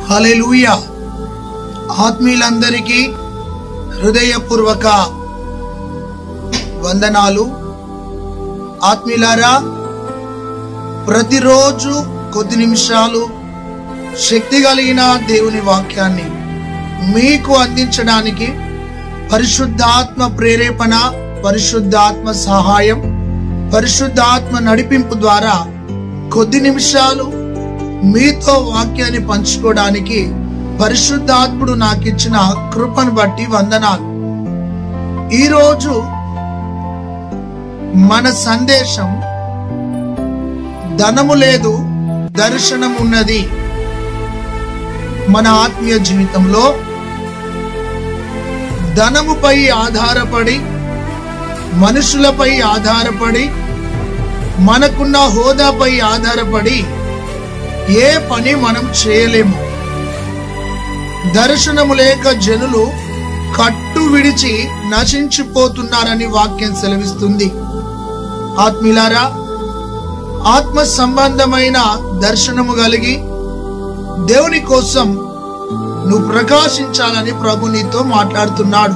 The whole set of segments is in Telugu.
హల్లెలూయా ఆత్మీయులందరికీ హృదయపూర్వక వందనాలు ఆత్మీయులారా ప్రతిరోజు కొద్ది నిమిషాలు శక్తి కలిగిన దేవుని వాక్యాన్ని మీకు అందించడానికి పరిశుద్ధాత్మ ప్రేరేపణ పరిశుద్ధాత్మ సహాయం పరిశుద్ధాత్మ నడిపింపు ద్వారా కొద్ది నిమిషాలు మీతో వాక్యాన్ని పంచుకోవడానికి పరిశుద్ధాత్ముడు నాకు ఇచ్చిన కృపను బట్టి వందనాలు ఈరోజు మన సందేశం ధనము లేదు దర్శనం ఉన్నది మన ఆత్మీయ జీవితంలో ధనముపై ఆధారపడి మనుషులపై ఆధారపడి మనకున్న హోదాపై ఆధారపడి ఏ పని మనం చేయలేము దర్శనము లేక జనులు కట్టు విడిచి నశించిపోతున్నారని వాక్యం సెలవిస్తుంది ఆత్మీలారా ఆత్మ సంబంధమైన దర్శనము కలిగి దేవుని కోసం నువ్వు ప్రకాశించాలని ప్రభు నీతో మాట్లాడుతున్నాడు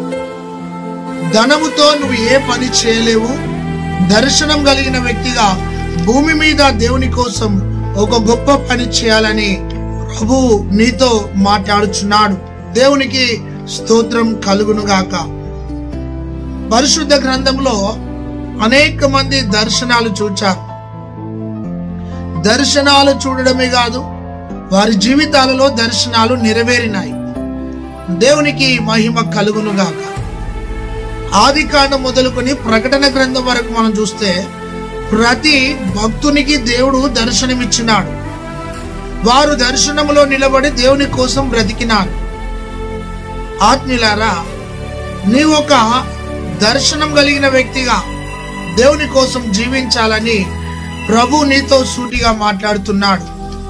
ధనముతో నువ్వు ఏ పని చేయలేవు దర్శనం కలిగిన వ్యక్తిగా భూమి మీద దేవుని కోసం ఒక గొప్ప పని చేయాలని ప్రభు నీతో మాట్లాడుచున్నాడు దేవునికి స్తోత్రం కలుగునుగాక పరిశుద్ధ గ్రంథంలో అనేక మంది దర్శనాలు చూచారు దర్శనాలు చూడడమే కాదు వారి జీవితాలలో దర్శనాలు నెరవేరినాయి దేవునికి మహిమ కలుగునుగాక ఆది కాండం మొదలుకొని ప్రకటన గ్రంథం వరకు మనం చూస్తే ప్రతి భక్తునికి దేవుడు దర్శనమిచ్చినాడు వారు దర్శనములో నిలబడి దేవుని కోసం బ్రతికినారు ఆత్మీయులారా నీ ఒక దర్శనం కలిగిన వ్యక్తిగా దేవుని కోసం జీవించాలని ప్రభు నీతో సూటిగా మాట్లాడుతున్నాడు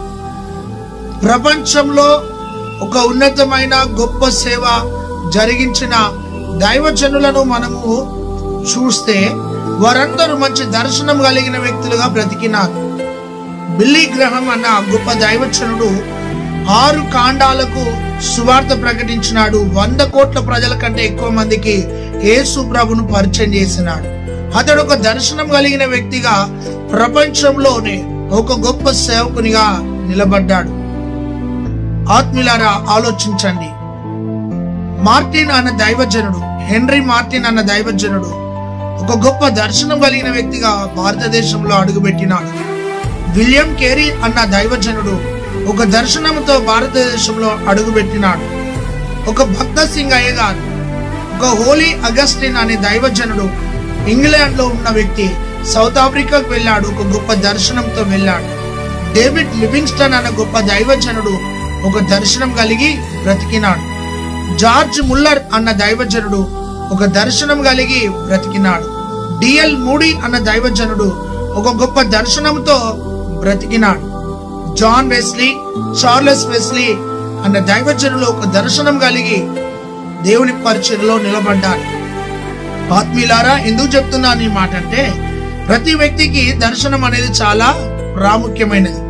ప్రపంచంలో ఒక ఉన్నతమైన గొప్ప సేవ జరిగించిన దైవజనులను మనము చూస్తే వారందరూ మంచి దర్శనం కలిగిన వ్యక్తులుగా బ్రతికినారు బిల్లీ గ్రహం అన్న గొప్ప దైవజనుడు ఆరు కాండాలకు సువార్త ప్రకటించినాడు వంద కోట్ల ప్రజల కంటే ఎక్కువ మందికి యేసు ప్రభును పరిచయం చేసినాడు అతడు ఒక దర్శనం కలిగిన వ్యక్తిగా ప్రపంచంలోనే ఒక గొప్ప సేవకునిగా నిలబడ్డాడు ఆత్మీయులారా ఆలోచించండి మార్టిన్ అన్న దైవజనుడు హెన్రీ మార్టిన్ అన్న దైవజనుడు ఒక గొప్ప దర్శనం కలిగిన వ్యక్తిగా భారతదేశంలో అడుగుపెట్టినాడు విలియం కేరీ అన్న దైవజనుడు ఒక దర్శనంతో భారతదేశంలో అడుగుపెట్టినాడు ఒక భక్త సింగ్ అయ్యగారు ఒక హోలీ అగస్టిన్ అనే దైవజనుడు ఇంగ్లాండ్ లో ఉన్న వ్యక్తి సౌత్ ఆఫ్రికాకు వెళ్ళాడు ఒక గొప్ప దర్శనంతో వెళ్ళాడు డేవిడ్ లివింగ్స్టన్ అన్న గొప్ప దైవజనుడు ఒక దర్శనం కలిగి బ్రతికినాడు జార్జ్ ముల్లర్ అన్న దైవజనుడు ఒక దర్శనం కలిగి బ్రతికినాడు డిఎల్ మూడీ అన్న దైవజనుడు ఒక గొప్ప దర్శనంతో బ్రతికినాడు జాన్ వెస్లీ చార్లెస్ వెస్లీ అన్న దైవజనులు ఒక దర్శనం కలిగి దేవుని పరిచయలో నిలబడ్డారు ఆత్మీయులారా ఎందుకు చెప్తున్నాను ఈ మాట అంటే ప్రతి వ్యక్తికి దర్శనం అనేది చాలా ప్రాముఖ్యమైనది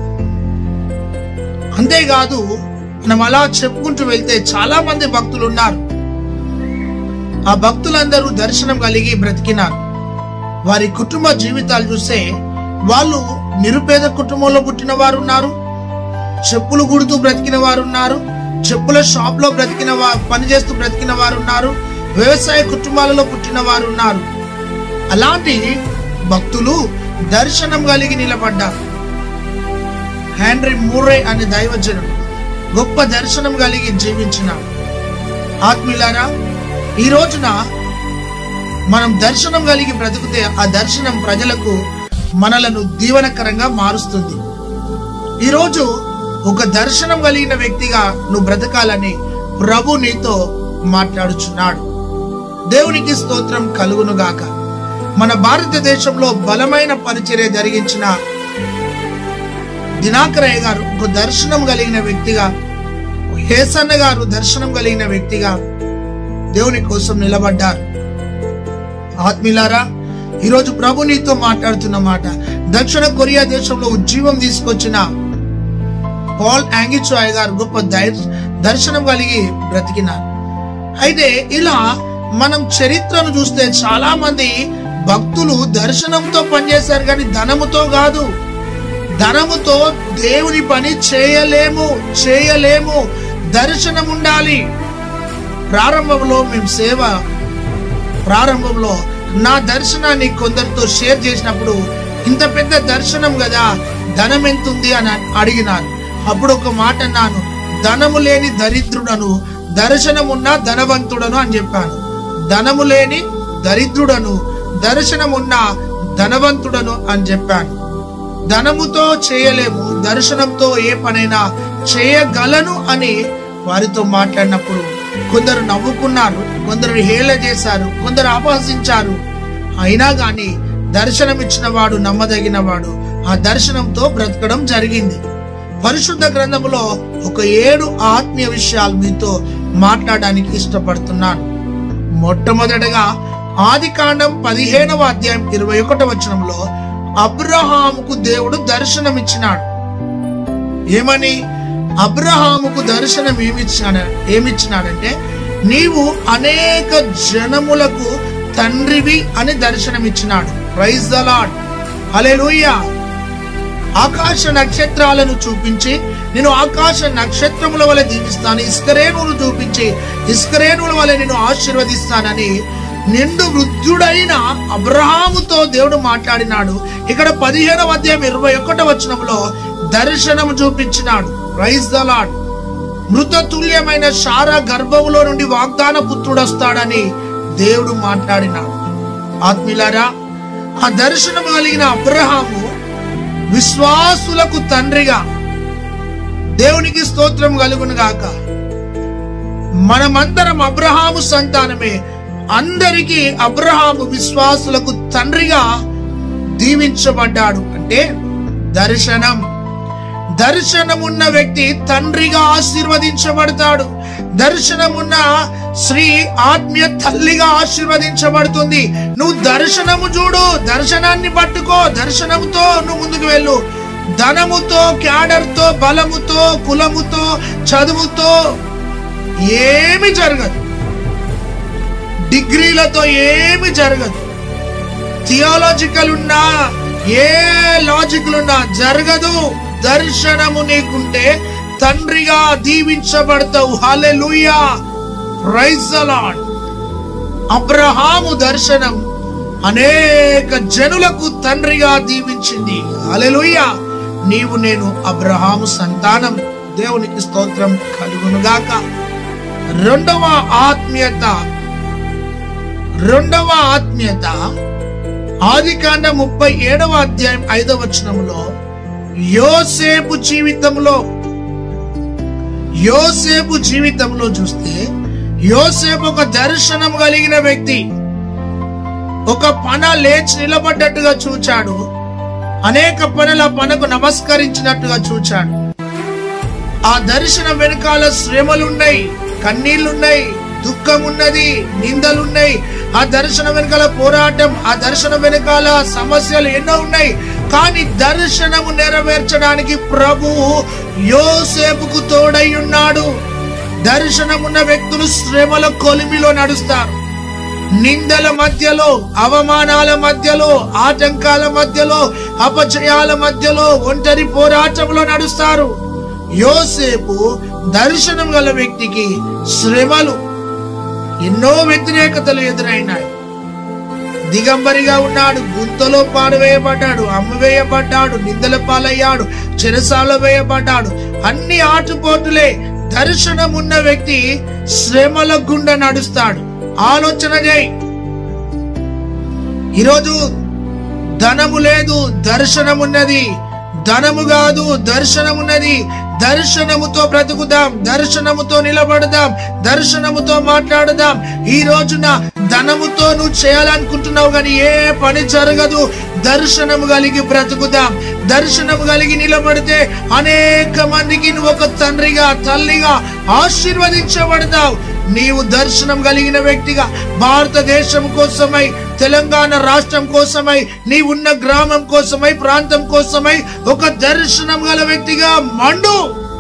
అంతేకాదు మనం అలా చెప్పుకుంటూ వెళ్తే చాలా మంది భక్తులు ఉన్నారు ఆ భక్తులందరూ దర్శనం కలిగి బ్రతికినారు వారి కుటుంబ జీవితాలు చూస్తే వాళ్ళు నిరుపేద కుటుంబంలో పుట్టిన వారు ఉన్నారు చెప్పులు గుడుతూ బ్రతికిన వారు ఉన్నారు చెప్పుల షాప్ లో బ్రతికిన వా- పని చేస్తూ బ్రతికిన వారు ఉన్నారు వ్యవసాయ కుటుంబాలలో పుట్టిన వారు ఉన్నారు అలాంటి భక్తులు దర్శనం కలిగి నిలబడ్డారు హ్యాండ్రీ మూరే అనే దైవజనుడు గొప్ప దర్శనం కలిగి జీవించినాడు ఆత్మీయులారా ఈ రోజున మనం దర్శనం కలిగి బ్రతికితే ఆ దర్శనం ప్రజలకు మనలను దీవనకరంగా మారుస్తుంది ఈరోజు ఒక దర్శనం కలిగిన వ్యక్తిగా నువ్వు బ్రతకాలని ప్రభు నీతో మాట్లాడుచున్నాడు దేవునికి స్తోత్రం కలుగునుగాక మన భారతదేశంలో బలమైన పరిచర్య జరిగించిన దినాకరయ్య గారు ఒక దర్శనం కలిగిన వ్యక్తిగా హేసన్న గారు దర్శనం కలిగిన వ్యక్తిగా దేవుని కోసం నిలబడ్డారు ఆత్మీలారా ఈరోజు ప్రభు నీతో మాట్లాడుతున్న మాట దక్షిణ కొరియా దేశంలో ఉజ్జీవం తీసుకొచ్చిన పాల్ యాంగిచాయ్ గారు గొప్ప దైర్- దర్శనం కలిగి బ్రతికినారు అయితే ఇలా మనం చరిత్రను చూస్తే చాలా మంది భక్తులు దర్శనంతో పనిచేశారు కానీ ధనముతో కాదు ధనముతో దేవుని పని చేయలేము చేయలేము దర్శనం ఉండాలి ప్రారంభంలో మేము సేవ ప్రారంభంలో నా దర్శనాన్ని కొందరితో షేర్ చేసినప్పుడు ఇంత పెద్ద దర్శనం కదా ధనం ఎంతుంది అని అడిగినాను అప్పుడు ఒక మాట అన్నాను ధనము లేని దరిద్రుడను దర్శనమున్న ధనవంతుడను అని చెప్పాను ధనము లేని దరిద్రుడను దర్శనమున్న ధనవంతుడను అని చెప్పాను ధనముతో చేయలేము దర్శనంతో ఏ పనైనా చేయగలను అని వారితో మాట్లాడినప్పుడు కొందరు నవ్వుకున్నారు కొందరు హేళ చేశారు కొందరు అపహసించారు అయినా గాని దర్శనం ఇచ్చిన వాడు నమ్మదగిన వాడు ఆ దర్శనంతో బ్రతకడం జరిగింది పరిశుద్ధ గ్రంథములో ఒక ఏడు ఆత్మీయ విషయాలు మీతో మాట్లాడడానికి ఇష్టపడుతున్నాను మొట్టమొదటగా ఆది కాండం పదిహేనవ అధ్యాయం ఇరవై ఒకటవ వచనంలో అబ్రహాముకు దేవుడు దర్శనమిచ్చినాడు ఏమని అబ్రహాముకు దర్శనం ఏమిచ్చాడ ఏమిచ్చినాడంటే నీవు అనేక జనములకు తండ్రివి అని దర్శనమిచ్చినాడు ప్రైజ్ ద లాడ్ హల్లెలూయా ఆకాశ నక్షత్రాలను చూపించి నేను ఆకాశ నక్షత్రముల వలె దీవిస్తాను ఇస్కరేణులు చూపించి ఇస్కరేణుల వలె నేను ఆశీర్వదిస్తానని నిండు వృద్ధుడైన అబ్రహాముతో దేవుడు మాట్లాడినాడు ఇక్కడ పదిహేనవ అధ్యాయం ఇరవై ఒకటో వచనంలో దర్శనం చూపించినాడు ప్రైజ్ ద లాడ్ మృత తుల్యమైన శారా గర్భములో నుండి వాగ్దాన పుత్రుడు వస్తాడని దేవుడు మాట్లాడినాడు ఆత్మీలారా ఆ దర్శనం కలిగిన అబ్రహాము విశ్వాసులకు తండ్రిగా దేవునికి స్తోత్రం కలుగును గాక మనమందరం అబ్రహాము సంతానమే అందరికీ అబ్రహాము విశ్వాసులకు తండ్రిగా దీవించబడ్డాడు అంటే దర్శనం దర్శనమున్న వ్యక్తి తండ్రిగా ఆశీర్వదించబడతాడు దర్శనమున్న స్త్రీ ఆత్మీయ తల్లిగా ఆశీర్వదించబడుతుంది నువ్వు దర్శనము చూడు దర్శనాన్ని పట్టుకో దర్శనముతో నువ్వు ముందుకు వెళ్ళు ధనముతో క్యాడర్తో బలముతో కులముతో చదువుతో ఏమి జరగదు డిగ్రీలతో ఏమి జరగదు థియాలజికల్ ఉన్నా ఏ లాజికల్ ఉన్నా జరగదు దర్శనము నీకుంటే తండ్రిగా దీవించబడతావు హల్లెలూయా ప్రైజ్ ద లార్డ్ అబ్రహాము దర్శనం అనేక జనులకు తండ్రిగా దీవించింది హల్లెలూయా నీవు నేను అబ్రహాము సంతానం దేవునికి స్తోత్రం కలుగునుగాక రెండవ ఆత్మీయత రెండవ ఆత్మీయత ఆదికాండ ముప్పై ఏడవ అధ్యాయం ఐదవ వచనంలో యోసేపు జీవితంలో యోసేపు జీవితంలో చూస్తే యోసేపు ఒక దర్శనం కలిగిన వ్యక్తి ఒక పన లేచి నిలబడ్డట్టుగా చూచాడు అనేక పనుల పనకు నమస్కరించినట్టుగా చూచాడు ఆ దర్శనం వెనకాల శ్రమలున్నాయి కన్నీళ్లున్నాయి దుఃఖం ఉన్నది నిందలున్నాయి ఆ దర్శనం వెనకాల పోరాటం ఆ దర్శనం వెనకాల సమస్యలు ఎన్నో ఉన్నాయి కానీ దర్శనము నెరవేర్చడానికి ప్రభువు యోసేపుకు తోడై ఉన్నాడు దర్శనమున్న వ్యక్తులు శ్రమల కొలిమిలో నడుస్తారు నిందల మధ్యలో అవమానాల మధ్యలో ఆటంకాల మధ్యలో అపజయాల మధ్యలో ఒంటరి పోరాటంలో నడుస్తారు యోసేపు దర్శనం గల వ్యక్తికి శ్రమలు ఎన్నో వ్యతిరేకతలు ఎదురైనాయి దిగంబరిగా ఉన్నాడు గుంతలో పాడవేయబడ్డాడు అమ్మవేయబడ్డాడు నిందల పాలయ్యాడు చెరసాల వేయబడ్డాడు అన్ని ఆటుపోటులే దర్శనం ఉన్న వ్యక్తి శ్రమల గుండా నడుస్తాడు ఆలోచన చేయి ఈరోజు ధనము లేదు దర్శనం ఉన్నది ధనము కాదు దర్శనం ఉన్నది దర్శనముతో బ్రతుకుదాం దర్శనముతో నిలబడదాం దర్శనముతో మాట్లాడదాం ఈ రోజున ధనముతో నువ్వు చేయాలనుకుంటున్నావు కానీ ఏ పని జరగదు దర్శనము కలిగి బ్రతుకుదాం దర్శనము కలిగి నిలబడితే అనేక మందికి నువ్వు ఒక తండ్రిగా తల్లిగా ఆశీర్వదించబడతావు నీవు దర్శనం కలిగిన వ్యక్తిగా భారతదేశం కోసమై తెలంగాణ రాష్ట్రం కోసమై నీ ఉన్న గ్రామం కోసమై ప్రాంతం కోసమై ఒక దర్శనం గల వ్యక్తిగా మండు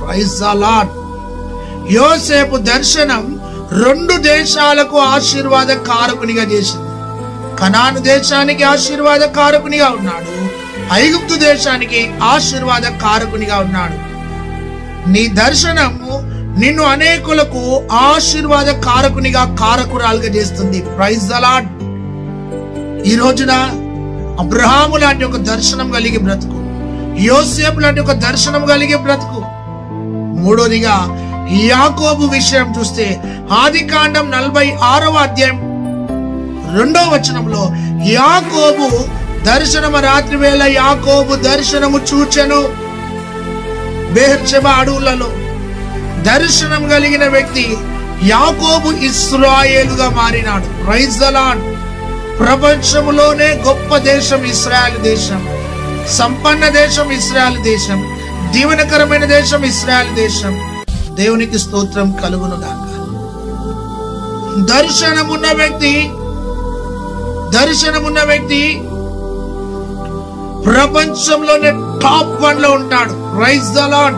ప్రైజ్ లాడ్ యోసేపు దర్శనం రెండు దేశాలకు ఆశీర్వాద కారకునిగా చేసింది కనాను దేశానికి ఆశీర్వాద కారకునిగా ఉన్నాడు ఐగుప్తు దేశానికి ఆశీర్వాద కారకునిగా ఉన్నాడు నీ దర్శనము నిన్ను అనేకులకు ఆశీర్వాద కారకునిగా కారకురాలుగా చేస్తుంది ప్రైజ్ అలాడ్ ఈ రోజున అబ్రహాము లాంటి ఒక దర్శనం కలిగి బ్రతుకు యోసేపు లాంటి ఒక దర్శనం కలిగి బ్రతుకు మూడోదిగా యాకోబు విషయం చూస్తే ఆది కాండం నలభై ఆరవ అధ్యాయం రెండో వచనంలో యాకోబు దర్శనము రాత్రి వేళ యాకోబు దర్శనము చూచెను బేహర్షెబ అడవులలో దర్శనం కలిగిన వ్యక్తి యాకోబు ఇస్రాయేలుగా మారినాడు ప్రైజ్ ద లార్డ్ ప్రపంచంలోనే గొప్ప దేశం ఇస్రాయల్ దేశం సంపన్న దేశం ఇస్రాయల్ దేశం దీవెనకరమైన దేశం ఇస్రాయల్ దేశం దేవునికి స్తోత్రం కలుగునుగాక దర్శనమున్న వ్యక్తి దర్శనమున్న వ్యక్తి ప్రపంచంలోనే టాప్ వన్ లో ఉంటాడు రైజ్ ద లాడ్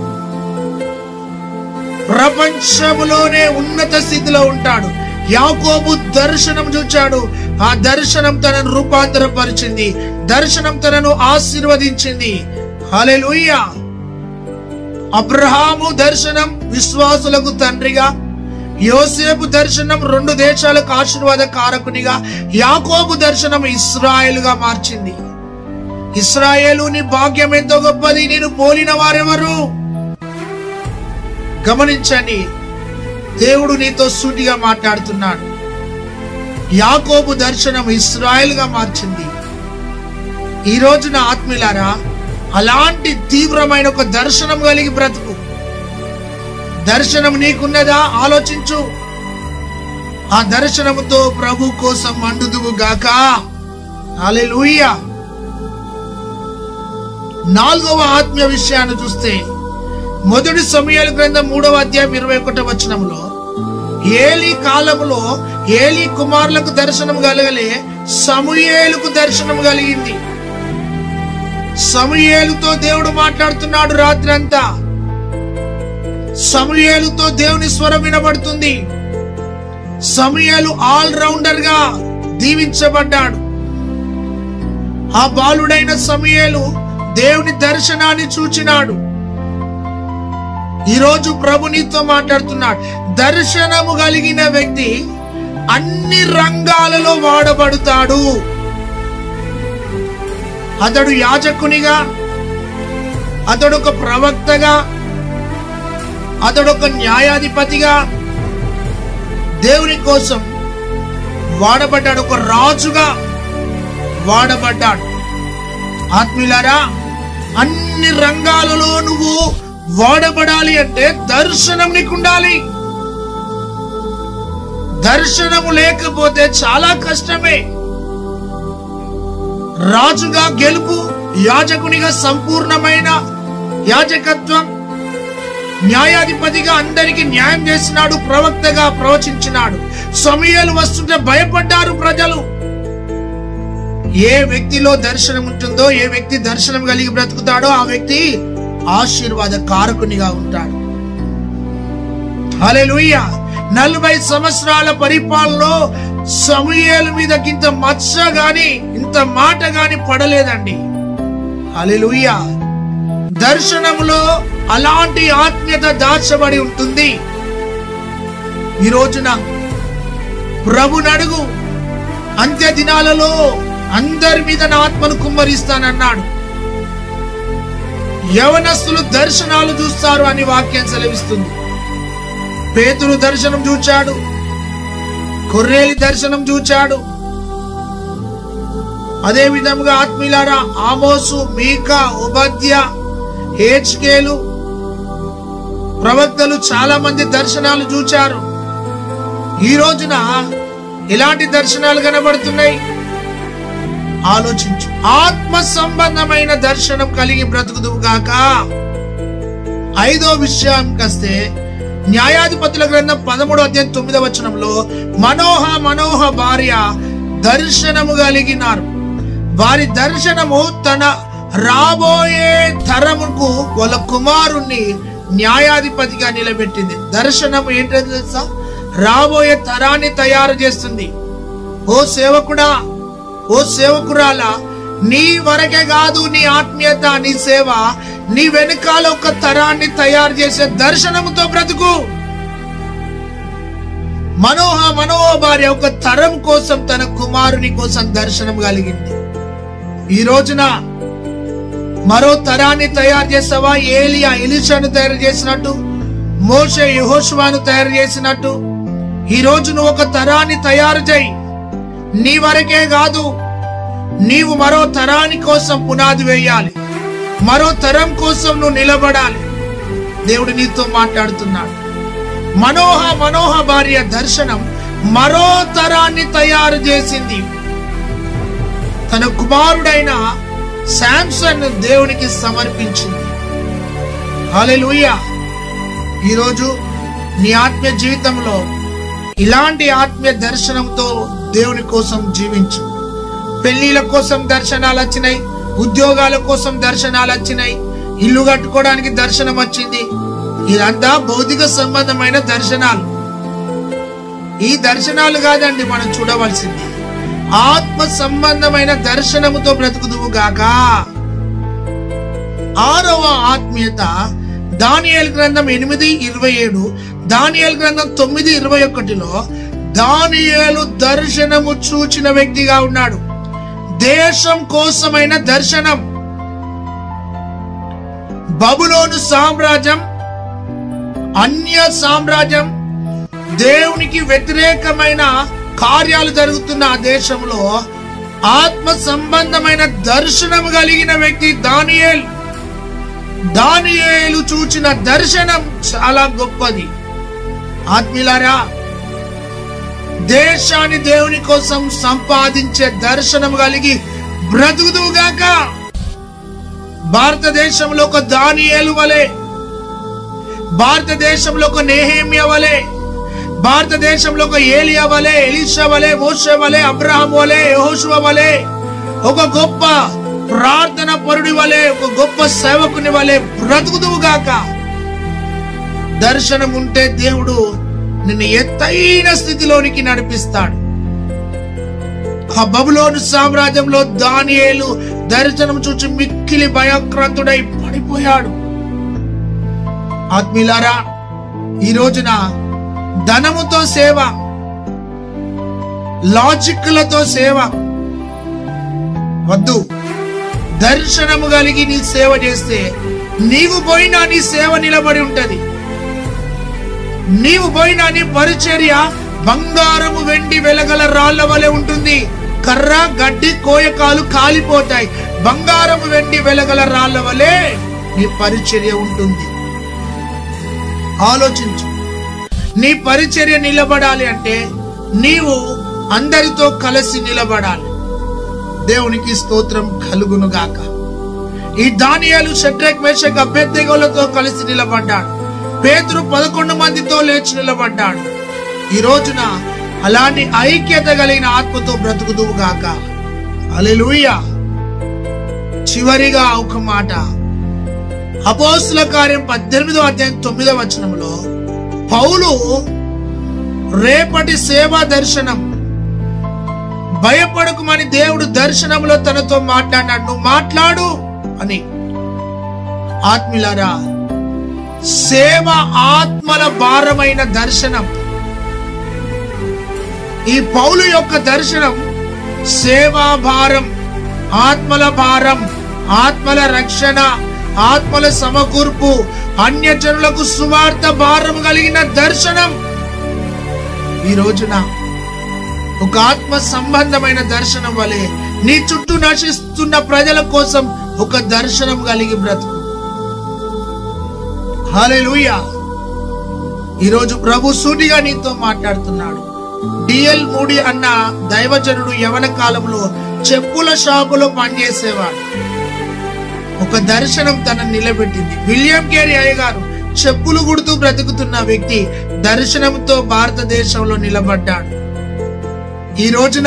ప్రపంచములోనే ఉన్నత స్థితిలో ఉంటాడు యాకోబు దర్శనం చూచాడు ఆ దర్శనం తనను రూపాంతరపరిచింది దర్శనం తనను ఆశీర్వదించింది హల్లెలూయా అబ్రహాము దర్శనం విశ్వాసులకు తండ్రిగా యోసేపు దర్శనం రెండు దేశాలకు ఆశీర్వాద కారకునిగా యాకోబు దర్శనం ఇస్రాయేలుగా మార్చింది ఇస్రాయేలు నీ భాగ్యం ఎంతో గొప్పది నేను పోలిన వారెవరు గమనించండి దేవుడు నీతో సూటిగా మాట్లాడుతున్నాడు యాకోబు దర్శనం ఇస్రాయేల్ గా మార్చింది ఈ రోజున ఆత్మీయులారా అలాంటి తీవ్రమైన ఒక దర్శనం కలిగి బ్రతుకు దర్శనం నీకున్నదా ఆలోచించు ఆ దర్శనముతో ప్రభు కోసం మండుదువు గాక హల్లెలూయా నాలుగవ ఆత్మీయ విషయాన్ని చూస్తే మొదటి సమయాల గ్రంథం మూడవ అధ్యాయం ఇరవై ఒకటో వచనంలో ఏలి కాలములో ఏలి కుమారులకు దర్శనం కలగలే సమూయేలుకు దర్శనం కలిగింది సమూయేలుతో దేవుడు మాట్లాడుతున్నాడు రాత్రి అంతా సమూయేలుతో దేవుని స్వరం వినబడుతుంది సమూయేలు ఆల్ రౌండర్ గా దీవించబడ్డాడు ఆ బాలుడైన సమూయేలు దేవుని దర్శనాన్ని చూచినాడు ఈరోజు ప్రభు నీతో మాట్లాడుతున్నాడు దర్శనము కలిగిన వ్యక్తి అన్ని రంగాలలో వాడబడతాడు అతడు యాజకునిగా అతడు ఒక ప్రవక్తగా అతడు ఒక న్యాయాధిపతిగా దేవుని కోసం వాడబడ్డాడు ఒక రాజుగా వాడబడ్డాడు ఆత్మీయులారా అన్ని రంగాలలో నువ్వు వాడబడాలి అంటే దర్శనం నీకు ఉండాలి దర్శనము లేకపోతే చాలా కష్టమే రాజుగా గెలుపు యాజకునిగా సంపూర్ణమైన యాజకత్వం న్యాయాధిపతిగా అందరికి న్యాయం చేసినాడు ప్రవక్తగా ప్రవచించినాడు సమయాలు వస్తుంటే భయపడ్డారు ప్రజలు ఏ వ్యక్తిలో దర్శనం ఉంటుందో ఏ వ్యక్తి దర్శనం కలిగి బ్రతుకుతాడో ఆ వ్యక్తి ఆశీర్వాద కారకునిగా ఉంటాడు హల్లెలూయా నలభై సంవత్సరాల పరిపాలనలో సమూయేలు మీద ఇంత మచ్చ గాని ఇంత మాట గాని పడలేదండి హల్లెలూయా దర్శనములో అలాంటి ఆత్మీయత దాచబడి ఉంటుంది ఈ రోజున ప్రభు నడుగు అంత్య దినాలలో అందరి మీద నా ఆత్మను కుమ్మరిస్తానన్నాడు యవనస్తులు దర్శనాలు చూస్తారు అని వాక్యం సెలవిస్తుంది పేతురు దర్శనం చూచాడు కొర్రేలి దర్శనం చూచాడు అదే విధముగా ఆత్మీయులారా ఆమోసు మీకా ఉపాధ్య హేచ్కేలు ప్రవక్తలు చాలా మంది దర్శనాలు చూచారు ఈ రోజున ఇలాంటి దర్శనాలు కనబడుతున్నాయి ఆలోచించు ఆత్మ సంబంధమైన దర్శనం కలిగి బ్రతుకుదువు గాక ఐదో విషయం కస్తే న్యాయాధిపతుల గ్రంథం పదమూడు అధ్యాయం తొమ్మిదవ వచనంలో మనోహ మనోహ భార్య దర్శనము కలిగినారు వారి దర్శనము తన రాబోయే తరముకు వాళ్ళ కుమారుణ్ణి న్యాయాధిపతిగా నిలబెట్టింది దర్శనం ఏంటో తెలుసా రాబోయే తరాన్ని తయారు చేస్తుంది ఓ సేవకుడా ఓ సేవకురాలా నీ వరకే కాదు నీ ఆత్మీయత నీ సేవ నీ వెనకాల ఒక తరాన్ని తయారు చేసే దర్శనముతో బ్రతుకు మనోహ మనోహ భార్య ఒక తరం కోసం తన కుమారుని కోసం దర్శనం కలిగింది ఈ రోజున మరో తరాన్ని తయారు చేసావా ఏలియా ఎలిషాను తయారు చేసినట్టు మోషే యహోషువాను తయారు చేసినట్టు ఈ రోజు నువ్వు ఒక తరాన్ని తయారు చేయి నీ వరకే కాదు నీవు మరో తరాని కోసం పునాది వేయాలి మరో తరం కోసం నువ్వు నిలబడాలి దేవుడు నీతో మాట్లాడుతున్నాడు మనోహ మనోహ భార్య దర్శనం మరో తరాన్ని తయారు చేసింది తన కుమారుడైన శాంసన్ దేవునికి సమర్పించింది హల్లెలూయా ఈరోజు నీ ఆత్మీయ జీవితంలో ఇలాంటి ఆత్మీయ దర్శనంతో దేవుని కోసం జీవించు పెళ్లిళ్ళ కోసం దర్శనాలు వచ్చినాయి ఉద్యోగాల కోసం దర్శనాలు వచ్చినాయి ఇల్లు కట్టుకోవడానికి దర్శనం వచ్చింది ఇదంతా భౌతిక సంబంధమైన దర్శనాలు ఈ దర్శనాలు కాదండి మనం చూడవలసింది ఆత్మ సంబంధమైన దర్శనముతో బ్రతుకుదువు గాక ఆరవ ఆత్మీయత దానియేల్ గ్రంథం ఎనిమిది ఇరవై ఏడు దానియేల్ గ్రంథం తొమ్మిది ఇరవై ఒకటిలో దానియేలు దర్శనము చూచిన వ్యక్తిగా ఉన్నాడు దేశం కోసమైన దర్శనం బబులోను సామ్రాజ్యం అన్య సామ్రాజ్యం దేవునికి వ్యతిరేకమైన కార్యాలు జరుగుతున్న ఆ దేశంలో ఆత్మ సంబంధమైన దర్శనం కలిగిన వ్యక్తి దానియేల్ దానియేలు చూచిన దర్శనం చాలా గొప్పది ఆత్మీయులారా దేశాన్ని దేవుని కోసం సంపాదించే దర్శనం కలిగి బ్రతుకుదుగాక భారతదేశంలో ఒక దానియేలు వలె భారతదేశంలో ఒక నేహేమ్య వలె భారతదేశంలో ఒక ఏలియా వలె ఎలీషా వలె మోషే వలె అబ్రహాం వలె యెహోషువ వలె ఒక గొప్ప ప్రార్థన పరుడి వలె ఒక గొప్ప సేవకుని వలె బ్రతుకుదువుగాక దర్శనం ఉంటే దేవుడు నిన్ను ఎత్తైన స్థితిలోనికి నడిపిస్తాడు ఆ బబులోను సామ్రాజ్యంలో దానియేలు దర్శనం చూచి మిక్కిలి భయక్రాంతుడై పడిపోయాడు ఆత్మీలారా ఈ రోజున ధనముతో సేవ లాజిక్లతో సేవ వద్దు దర్శనము కలిగి నీ సేవ చేస్తే నీవు పోయినా నీ సేవ నిలబడి ఉంటది నీవు పోయినా నీ పరిచర్య బంగారము వెండి వెలగల రాళ్ల వలె ఉంటుంది కర్ర గడ్డి కోయకాలు కాలిపోతాయి బంగారము వెండి వెలగల రాళ్ల వలె నీ పరిచర్య ఉంటుంది ఆలోచించు నీ పరిచర్య నిలబడాలి అంటే నీవు అందరితో కలిసి నిలబడాలి దేవునికి స్తోత్రం కలుగును గాక ఈ దానియాలు షడ్రక్ మేషక్ అభ్యర్థిగోలతో కలిసి నిలబడ్డాడు పేతురు పదకొండు మందితో లేచి నిలబడ్డాడు ఈ రోజున అలాంటి ఐక్యత కలిగిన ఆత్మతో బ్రతుకుదువు గాక అలెలుయ్య చివరిగా ఒక మాట అపోస్తుల కార్యం పద్దెనిమిదో అధ్యాయం తొమ్మిదో వచనంలో పౌలు రేపటి సేవా దర్శనం భయపడకుమని దేవుడు దర్శనంలో తనతో మాట్లాడినాడు నువ్వు మాట్లాడు అని ఆత్మీయులారా సేవ ఆత్మల భారమైన దర్శనం ఈ పౌలు యొక్క దర్శనం సేవా భారం ఆత్మల భారం ఆత్మల రక్షణ ఆత్మల సమకూర్పు అన్యజనులకు సువార్త భారం కలిగిన దర్శనం ఈ రోజున ఒక ఆత్మ సంబంధమైన దర్శనం వలె నీ చుట్టూ నశిస్తున్న ప్రజల కోసం ఒక దర్శనం కలిగి బ్రతుకు హాలేలుయా ఈరోజు ప్రభు సూటిగా నీతో మాట్లాడుతున్నాడు డిఎల్ మూడి అన్న దైవజనుడు యవన కాలంలో చెప్పుల షాపులో పనిచేసేవాడు ఒక దర్శనం తన నిలబెట్టింది విలియం కేరీ అయ్య గారు చెప్పులు గుడుతూ బ్రతుకుతున్న వ్యక్తి దర్శనంతో భారతదేశంలో నిలబడ్డాడు ఈ రోజున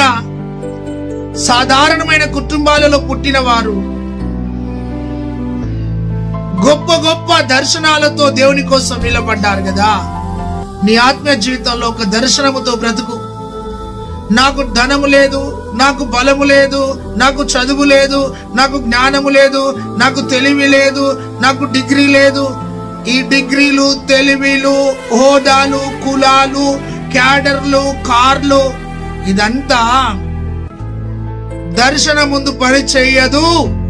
సాధారణమైన కుటుంబాలలో పుట్టిన వారు గొప్ప గొప్ప దర్శనాలతో దేవుని కోసం నిలబడ్డారు కదా నీ ఆత్మీయ జీవితంలో ఒక దర్శనముతో బ్రతుకు నాకు ధనము లేదు నాకు బలము లేదు నాకు చదువు లేదు నాకు జ్ఞానము లేదు నాకు తెలివి లేదు నాకు డిగ్రీ లేదు ఈ డిగ్రీలు తెలివిలు హోదాలు కులాలు క్యాడర్లు కార్లు ఇదంతా దర్శనం ముందు పని చెయ్యదు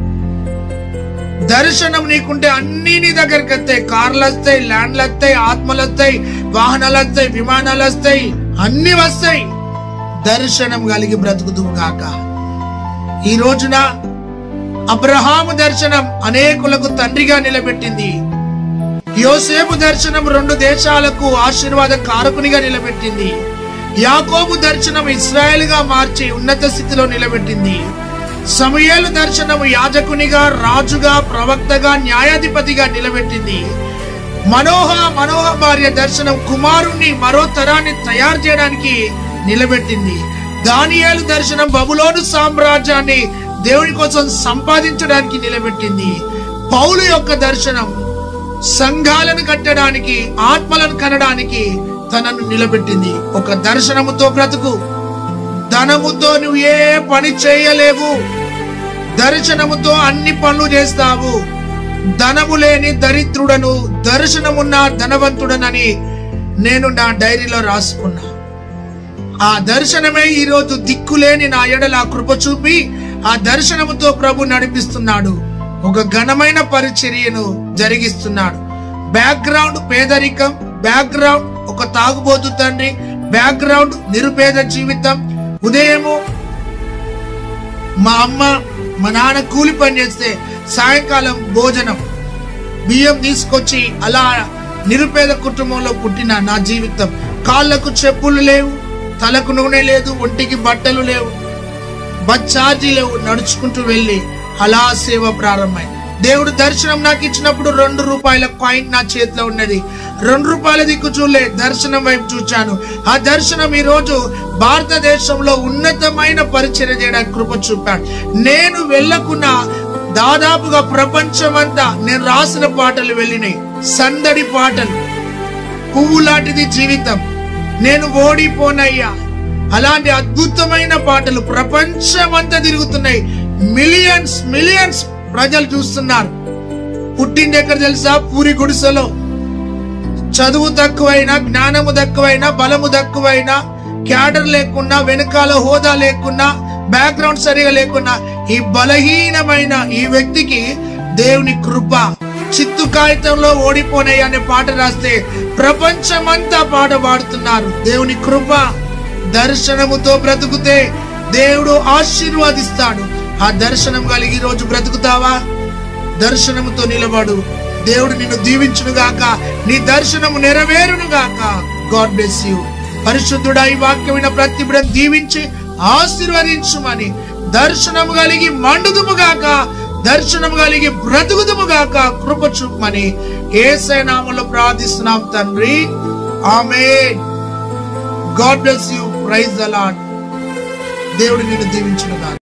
దర్శనం నీకుంటే అన్ని నీ దగ్గరికి వస్తాయి కార్లు వస్తాయి ల్యాండ్లు వస్తాయి ఆత్మలు వస్తాయి వాహనాలు వస్తాయి విమానాలు వస్తాయి అన్ని వస్తాయి దర్శనం కలిగి బ్రతుకుదు కాక ఈ రోజున అబ్రహాము దర్శనం అనేకులకు తండ్రిగా నిలబెట్టింది యోసేపు దర్శనం రెండు దేశాలకు ఆశీర్వాద కారకునిగా నిలబెట్టింది యాకోబు దర్శనం ఇస్రాయేల్ గా మార్చి ఉన్నత స్థితిలో నిలబెట్టింది సమయేలు దర్శనము యాజకునిగా రాజుగా ప్రవక్తగా న్యాయాధిపతిగా నిలబెట్టింది మనోహ మనోహ భార్య దర్శనం కుమారుణ్ణి మరో తరాన్ని తయారు చేయడానికి నిలబెట్టింది దానియేలు దర్శనం బబులోను సామ్రాజ్యాన్ని దేవుని కోసం సంపాదించడానికి నిలబెట్టింది పౌలు యొక్క దర్శనం సంఘాలను కట్టడానికి ఆత్మలను కనడానికి తనను నిలబెట్టింది ఒక దర్శనముతో బ్రతుకు ధనముతో నువ్వు ఏ పని చేయలేవు దర్శనముతో అన్ని పనులు చేస్తావు ధనము లేని దరిద్రుడను దర్శనమున్న ధనవంతుడనని నేను నా డైరీలో రాసుకున్నా ఆ దర్శనమే ఈ రోజు దిక్కులేని నా ఎడల ఆ కృప చూపి ఆ దర్శనముతో ప్రభు నడిపిస్తున్నాడు ఒక ఘనమైన పరిచర్యను జరిగిస్తున్నాడు బ్యాక్గ్రౌండ్ పేదరికం బ్యాక్గ్రౌండ్ ఒక తాగుబోతు తండ్రి బ్యాక్గ్రౌండ్ నిరుపేద జీవితం ఉదయము మా అమ్మ మా నాన్న కూలి పని చేస్తే సాయంకాలం భోజనం బియ్యం తీసుకొచ్చి అలా నిరుపేద కుటుంబంలో పుట్టిన నా జీవితం కాళ్ళకు చెప్పులు లేవు తలకు నూనె లేదు ఒంటికి బట్టలు లేవు బస్ ఛార్జీ లేవు నడుచుకుంటూ వెళ్ళి అలా సేవ ప్రారంభమై దేవుడు దర్శనం నాకు ఇచ్చినప్పుడు రెండు రూపాయల కాయిన్ నా చేతిలో ఉన్నది రెండు రూపాయల దిక్కు చూడలే దర్శనం వైపు చూచాను ఆ దర్శనం ఈ రోజు భారతదేశంలో ఉన్నతమైన పరిచయం చేయడానికి కృప చూపాడు నేను వెళ్ళకున్నా దాదాపుగా ప్రపంచమంతా నేను రాసిన పాటలు వెళ్ళినాయి సందడి పాటలు పువ్వు లాంటిది జీవితం నేను ఓడిపోనయ్యా అలాంటి అద్భుతమైన పాటలు ప్రపంచమంతా తిరుగుతున్నాయి మిలియన్స్ మిలియన్స్ ప్రజలు చూస్తున్నారు పుట్టింది ఎక్కడ తెలుసా పూరి గుడిసెలో చదువు తక్కువైనా జ్ఞానము తక్కువైనా బలము తక్కువైనా క్యాడర్ లేకున్నా వెనకాల హోదా లేకున్నా బ్యాక్గ్రౌండ్ సరిగా లేకున్నా ఈ బలహీనమైన ఈ వ్యక్తికి దేవుని కృప చిత్తు కాగితంలో ఓడిపోనాయి అనే పాట రాస్తే ప్రపంచమంతా పాట పాడుతున్నారు దేవుని కృప దర్శనముతో బ్రతుకుతే దేవుడు ఆశీర్వాదిస్తాడు ఆ దర్శనం కలిగి ఈ రోజు బ్రతుకుతావా దర్శనముతో నిలబడు దేవుడు నిన్ను దీవించును గాక నీ దర్శనము నెరవేరును గాక గాడ్ బ్లెస్ యూ పరిశుద్ధుడా ఈ వాక్యమైన ప్రతి బిడ్డను దీవించి ఆశీర్వదించుమని దర్శనము కలిగి మండుదుము గాక దర్శనము కలిగి బ్రతుకుదుము గాక కృప చూపమని ఏసై నామంలో ప్రార్థిస్తున్నాం తండ్రి ఆమె God bless you praise the lord దేవుడు నిన్ను దీవించును గాక